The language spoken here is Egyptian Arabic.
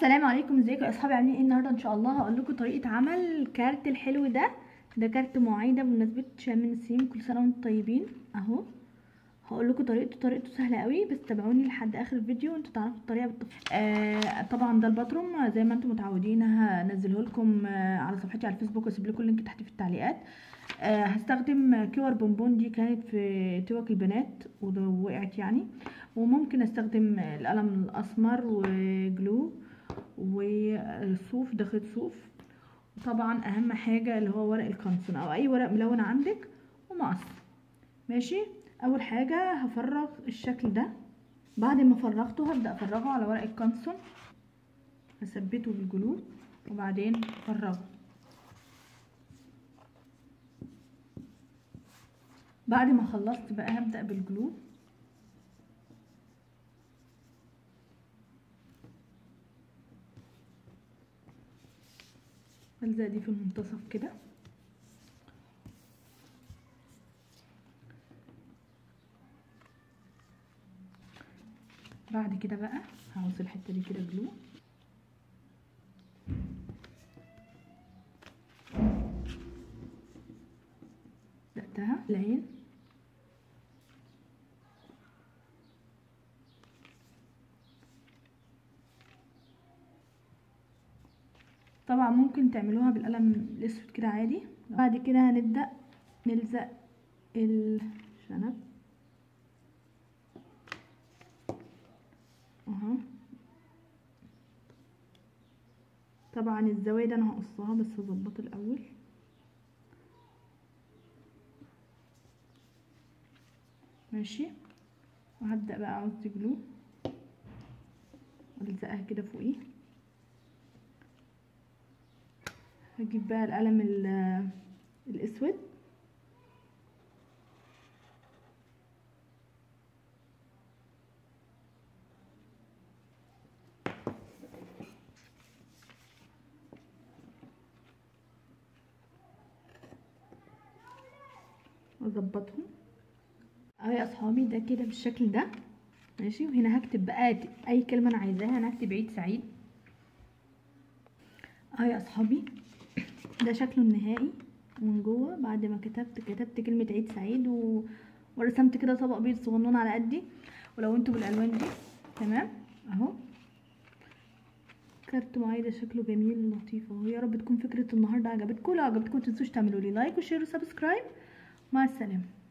السلام عليكم ازيكم يا اصحابي عاملين ايه النهارده ان شاء الله هقول لكم طريقه عمل الكارت الحلو ده ده كارت معايده بمناسبه شم النسيم كل سنه وانتم طيبين اهو هقول لكم طريقته طريقته سهله قوي بس تابعوني لحد اخر الفيديو وانتوا تعرفوا الطريقه بالتفصيل آه طبعا ده الباتروم زي ما انتم متعودين هنزله لكم آه على صفحتي على الفيسبوك واسيب لكم اللينك تحت في التعليقات آه هستخدم كور بونبون دي كانت في توك البنات ووقعت يعني وممكن استخدم القلم الاسمر وجلو وصوف ده خيط صوف وطبعا اهم حاجه اللي هو ورق الكانسون او اي ورق ملون عندك ومقص ماشي اول حاجه هفرغ الشكل ده بعد ما فرغته هبدا افرغه على ورق الكانسون هثبته بالجلو وبعدين افرغه بعد ما خلصت بقى هبدا بالجلو الزق دي في المنتصف كده بعد كده بقى هوصل الحته دي كده جلو دقتها العين طبعا ممكن تعملوها بالقلم الاسود كده عادي بعد كده هنبدا نلزق الشنب اهو طبعا الزوايا ده انا هقصها بس هظبطه الاول ماشي وهبدا بقى اعوز جلو والزقها كده فوقيه هجيب بقى القلم الاسود واظبطهم اهو يا اصحابي ده كده بالشكل ده ماشي وهنا هكتب بقى اي كلمه انا عايزاها انا هكتب عيد سعيد اهو يا اصحابي ده شكله النهائي من جوه بعد ما كتبت كتبت كلمه عيد سعيد و... ورسمت كده طبق بيض صغنون على قدي ولو انتوا بالالوان دي تمام اهو كارت معايده شكله جميل ولطيف اهو يا رب تكون فكره النهارده عجبتكم لو عجبتكم متنسوش تعملوا لي لايك وشير وسبسكرايب مع السلامه